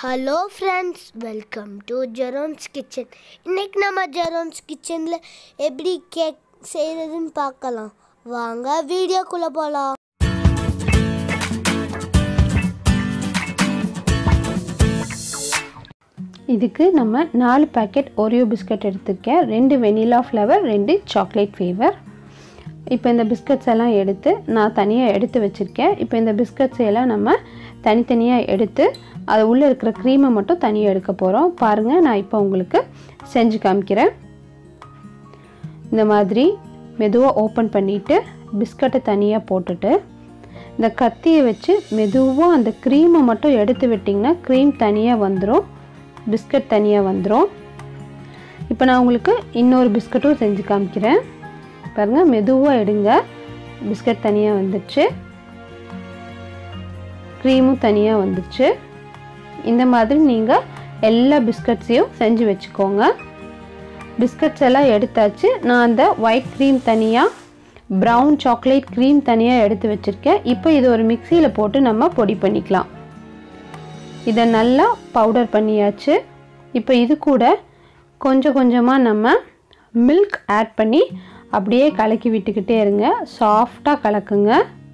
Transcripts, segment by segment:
hello friends welcome to Jerone's kitchen இன்னைக்கு நம்ம ஜெரோன்ஸ் கிச்சனில் எப்படி கேக் செய்கிறதுன்னு பார்க்கலாம் வாங்க வீடியோக்குள்ளே போகலாம் இதுக்கு நம்ம நாலு பேக்கெட் ஓரியோ பிஸ்கட் எடுத்துருக்கேன் ரெண்டு வெனிலா ஃப்ளவர் ரெண்டு சாக்லேட் ஃப்ளேவர் இப்போ இந்த பிஸ்கட்ஸ் எல்லாம் எடுத்து நான் தனியாக எடுத்து வச்சுருக்கேன் இப்போ இந்த பிஸ்கட்ஸ் எல்லாம் நம்ம தனித்தனியாக எடுத்து அது உள்ளே இருக்கிற க்ரீமை மட்டும் தனியாக எடுக்க போகிறோம் பாருங்கள் நான் இப்போ உங்களுக்கு செஞ்சு காமிக்கிறேன் இந்த மாதிரி மெதுவாக ஓப்பன் பண்ணிவிட்டு பிஸ்கட்டை தனியாக போட்டுட்டு இந்த கத்தியை வச்சு மெதுவாக அந்த க்ரீமை மட்டும் எடுத்து விட்டிங்கன்னா க்ரீம் தனியாக வந்துடும் பிஸ்கட் தனியாக வந்துடும் இப்போ நான் உங்களுக்கு இன்னொரு பிஸ்கட்டும் செஞ்சு காமிக்கிறேன் பாருங்கள் மெதுவாக எடுங்க பிஸ்கட் தனியாக வந்துடுச்சு க்ரீமும் தனியாக வந்துடுச்சு இந்த மாதிரி நீங்கள் எல்லா பிஸ்கட்ஸையும் செஞ்சு வச்சுக்கோங்க பிஸ்கட்ஸ் எல்லாம் எடுத்தாச்சு நான் அந்த ஒயிட் க்ரீம் தனியாக ப்ரௌன் சாக்லேட் க்ரீம் தனியாக எடுத்து வச்சுருக்கேன் இப்போ இது ஒரு மிக்சியில் போட்டு நம்ம பொடி பண்ணிக்கலாம் இதை நல்லா பவுடர் பண்ணியாச்சு இப்போ இது கூட கொஞ்சம் கொஞ்சமாக நம்ம மில்க் ஆட் பண்ணி அப்படியே கலக்கி விட்டுக்கிட்டே இருங்க சாஃப்டாக கலக்குங்க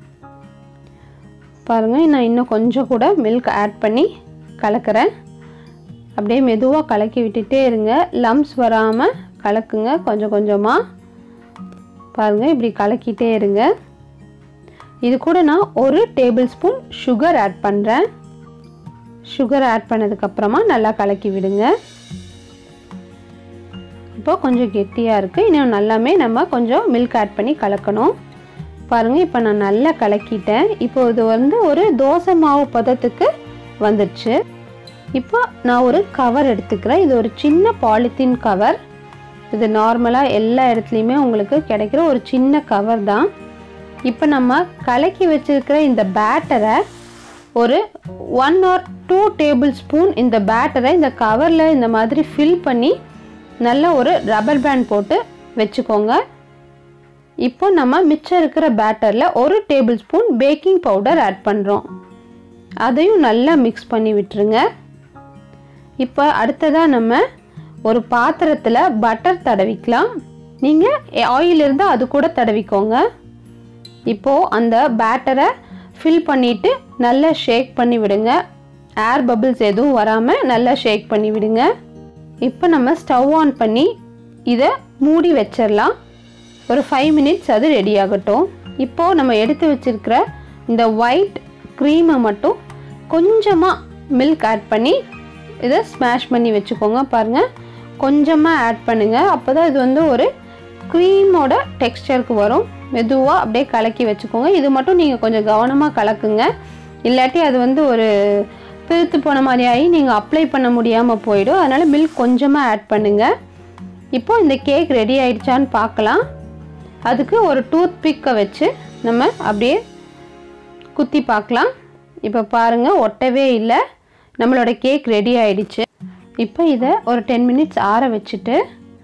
பாருங்கள் நான் இன்னும் கொஞ்சம் கூட மில்க் ஆட் பண்ணி கலக்கிறேன் அப்படியே மெதுவாக கலக்கி விட்டுட்டே இருங்க லம்ஸ் வராமல் கலக்குங்க கொஞ்சம் கொஞ்சமாக பாருங்கள் இப்படி கலக்கிட்டே இருங்க இது கூட நான் ஒரு டேபிள் ஸ்பூன் சுகர் ஆட் பண்ணுறேன் சுகர் ஆட் பண்ணதுக்கப்புறமா நல்லா கலக்கி விடுங்க இப்போ கொஞ்சம் கெட்டியாக இருக்குது இன்னும் நல்லாமே நம்ம கொஞ்சம் மில்க் ஆட் பண்ணி கலக்கணும் பாருங்கள் இப்போ நான் நல்லா கலக்கிட்டேன் இப்போ இது வந்து ஒரு தோசை மாவு பதத்துக்கு வந்துடுச்சு இப்போ நான் ஒரு கவர் எடுத்துக்கிறேன் இது ஒரு சின்ன பாலித்தீன் கவர் இது நார்மலாக எல்லா இடத்துலையுமே உங்களுக்கு கிடைக்கிற ஒரு சின்ன கவர் தான் இப்போ நம்ம கலக்கி வச்சுருக்கிற இந்த பேட்டரை ஒரு one or two tablespoon இந்த பேட்டரை இந்த கவரில் இந்த மாதிரி ஃபில் பண்ணி நல்ல ஒரு ரப்பர் பேண்ட் போட்டு வச்சுக்கோங்க இப்போ நம்ம மிச்சம் இருக்கிற பேட்டரில் ஒரு tablespoon baking powder add பண்ணுறோம் அதையும் நல்லா மிக்ஸ் பண்ணி விட்டுருங்க இப்போ அடுத்ததாக நம்ம ஒரு பாத்திரத்தில் பட்டர் தடவிக்கலாம் நீங்கள் ஆயில் இருந்தால் அது கூட தடவிக்கோங்க இப்போது அந்த பேட்டரை ஃபில் பண்ணிவிட்டு நல்லா ஷேக் பண்ணி விடுங்க ஏர் பபிள்ஸ் எதுவும் வராமல் நல்லா ஷேக் பண்ணி விடுங்க இப்போ நம்ம ஸ்டவ் ஆன் பண்ணி இதை மூடி வச்சிடலாம் ஒரு ஃபைவ் மினிட்ஸ் அது ரெடி ஆகட்டும் இப்போது நம்ம எடுத்து வச்சுருக்கிற இந்த ஒயிட் க்ரீமை மட்டும் கொஞ்சமாக மில்க் ஆட் பண்ணி இதை ஸ்மாஷ் பண்ணி வச்சுக்கோங்க பாருங்கள் கொஞ்சமாக ஆட் பண்ணுங்கள் அப்போ தான் இது வந்து ஒரு க்ரீமோட டெக்ஸ்டருக்கு வரும் மெதுவாக அப்படியே கலக்கி வச்சுக்கோங்க இது மட்டும் நீங்கள் கொஞ்சம் கவனமாக கலக்குங்க இல்லாட்டி அது வந்து ஒரு பிரித்து போன மாதிரி ஆகி நீங்கள் அப்ளை பண்ண முடியாமல் போயிடும் அதனால் மில்க் கொஞ்சமாக ஆட் பண்ணுங்கள் இப்போ இந்த கேக் ரெடி ஆயிடுச்சான்னு பார்க்கலாம் அதுக்கு ஒரு டூத் பிக்கை வச்சு நம்ம அப்படியே குத்தி பார்க்கலாம் இப்போ பாருங்கள் ஒட்டவே இல்லை நம்மளோட கேக் ரெடி ஆயிடுச்சு இப்போ இதை ஒரு டென் மினிட்ஸ் ஆற வச்சுட்டு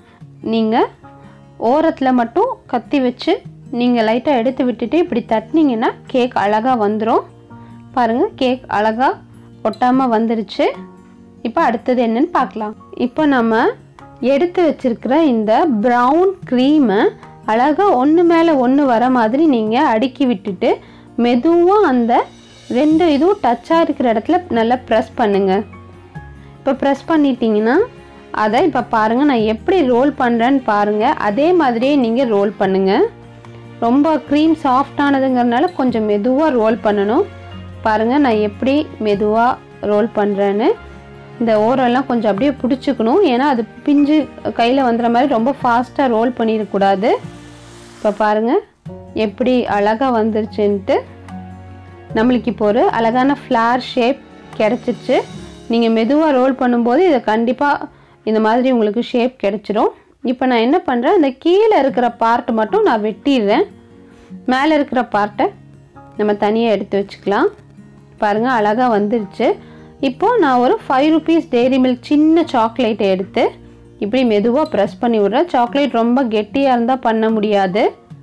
நீங்கள் ஓரத்தில் மட்டும் கத்தி வச்சு நீங்கள் லைட்டாக எடுத்து விட்டுட்டு இப்படி தட்டினீங்கன்னா கேக் அழகாக வந்துடும் பாருங்கள் கேக் அழகாக ஒட்டாமல் வந்துருச்சு இப்போ அடுத்தது என்னன்னு பார்க்கலாம் இப்போ நம்ம எடுத்து வச்சிருக்கிற இந்த ப்ரௌன் க்ரீமை அழகாக ஒன்று மேலே ஒன்று வர மாதிரி நீங்கள் அடுக்கி விட்டுட்டு மெதுவாக அந்த ரெண்டு இதுவும் டச்சாக இருக்கிற இடத்துல நல்லா ப்ரெஸ் பண்ணுங்கள் இப்போ ப்ரெஸ் பண்ணிட்டீங்கன்னா அதை இப்போ பாருங்கள் நான் எப்படி ரோல் பண்ணுறேன்னு பாருங்கள் அதே மாதிரியே நீங்கள் ரோல் பண்ணுங்கள் ரொம்ப க்ரீம் சாஃப்டானதுங்கிறதுனால கொஞ்சம் மெதுவாக ரோல் பண்ணணும் பாருங்கள் நான் எப்படி மெதுவாக ரோல் பண்ணுறேன்னு இந்த ஓரெல்லாம் கொஞ்சம் அப்படியே பிடிச்சிக்கணும் ஏன்னா அது பிஞ்சு கையில் வந்துடுற மாதிரி ரொம்ப ஃபாஸ்ட்டாக ரோல் பண்ணிடக்கூடாது இப்போ பாருங்கள் எப்படி அழகாக வந்துருச்சுன்ட்டு நம்மளுக்கு இப்போ ஒரு அழகான ஃப்ளார் ஷேப் கிடச்சிருச்சு நீங்கள் மெதுவாக ரோல் பண்ணும்போது இதை கண்டிப்பாக இந்த மாதிரி உங்களுக்கு ஷேப் கிடச்சிரும் இப்போ நான் என்ன பண்ணுறேன் இந்த கீழே இருக்கிற பார்ட் மட்டும் நான் வெட்டிடுறேன் மேலே இருக்கிற பார்ட்டை நம்ம தனியாக எடுத்து வச்சுக்கலாம் பாருங்கள் அழகாக வந்துருச்சு இப்போது நான் ஒரு ஃபைவ் ருபீஸ் டெய்ரி மில்க் சின்ன சாக்லேட்டை எடுத்து இப்படி மெதுவாக ப்ரெஸ் பண்ணி விட்றேன் சாக்லேட் ரொம்ப கெட்டியாக இருந்தால் பண்ண முடியாது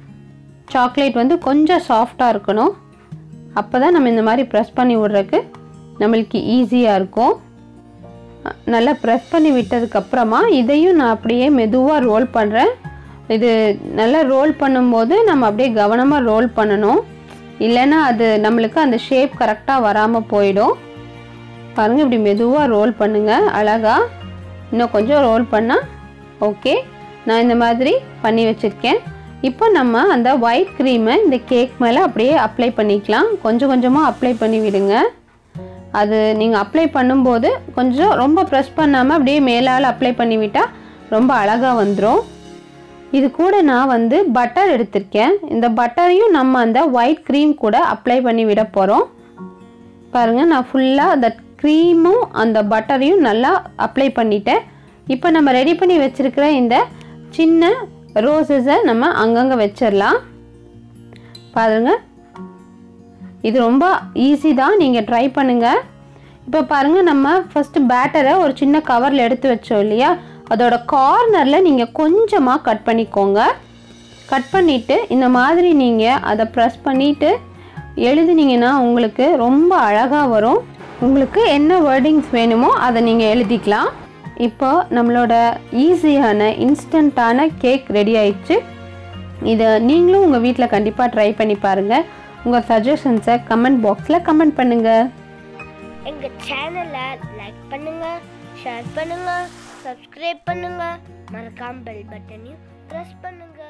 சாக்லேட் வந்து கொஞ்சம் சாஃப்டாக இருக்கணும் அப்போ தான் நம்ம இந்த மாதிரி ப்ரெஸ் பண்ணி விட்றதுக்கு நம்மளுக்கு ஈஸியாக இருக்கும் நல்லா ப்ரெஸ் பண்ணி விட்டதுக்கப்புறமா இதையும் நான் அப்படியே மெதுவாக ரோல் பண்ணுறேன் இது நல்லா ரோல் பண்ணும்போது நம்ம அப்படியே கவனமாக ரோல் பண்ணணும் இல்லைன்னா அது நம்மளுக்கு அந்த ஷேப் கரெக்டாக வராமல் போயிடும் பாருங்கள் இப்படி மெதுவாக ரோல் பண்ணுங்கள் அழகாக இன்னும் கொஞ்சம் ரோல் பண்ணால் ஓகே நான் இந்த மாதிரி பண்ணி வச்சுருக்கேன் இப்போ நம்ம அந்த ஒயிட் க்ரீமை இந்த கேக் மேலே அப்படியே அப்ளை பண்ணிக்கலாம் கொஞ்சம் கொஞ்சமாக அப்ளை பண்ணி விடுங்க அது நீங்கள் அப்ளை பண்ணும்போது கொஞ்சம் ரொம்ப ப்ரெஸ் பண்ணாமல் அப்படியே மேலால் அப்ளை பண்ணி விட்டால் ரொம்ப அழகாக வந்துடும் இது கூட நான் வந்து பட்டர் எடுத்திருக்கேன் இந்த பட்டரையும் நம்ம அந்த ஒயிட் க்ரீம் கூட அப்ளை பண்ணி விட போகிறோம் பாருங்கள் நான் ஃபுல்லாக அந்த க்ரீமும் அந்த பட்டரையும் நல்லா அப்ளை பண்ணிட்டேன் இப்போ நம்ம ரெடி பண்ணி வச்சுருக்கிற இந்த சின்ன ரோசஸை நம்ம அங்கங்கே வச்சிடலாம் பாருங்கள் இது ரொம்ப ஈஸி தான் நீங்கள் ட்ரை பண்ணுங்கள் இப்போ பாருங்கள் நம்ம ஃபஸ்ட்டு பேட்டரை ஒரு சின்ன கவரில் எடுத்து வச்சோம் இல்லையா அதோட கார்னரில் நீங்கள் கொஞ்சமாக கட் பண்ணிக்கோங்க கட் பண்ணிவிட்டு இந்த மாதிரி நீங்கள் அதை ப்ரெஸ் பண்ணிவிட்டு எழுதுனீங்கன்னா உங்களுக்கு ரொம்ப அழகாக வரும் உங்களுக்கு என்ன வேர்டிங்ஸ் வேணுமோ அதை நீங்கள் எழுதிக்கலாம் இப்போ நம்மளோட ஈஸியான இன்ஸ்டண்ட்டான கேக் ரெடி ஆயிடுச்சு இதை நீங்களும் உங்கள் வீட்டில் கண்டிப்பாக ட்ரை பண்ணி பாருங்கள் உங்கள் சஜஷன்ஸை கமெண்ட் பாக்ஸில் கமெண்ட் பண்ணுங்கள் எங்க சேனலை லைக் பண்ணுங்க ஷேர் பண்ணுங்க சப்ஸ்கிரைப் பண்ணுங்க மறக்காம பெல் பட்டனையும் ப்ரெஸ் பண்ணுங்க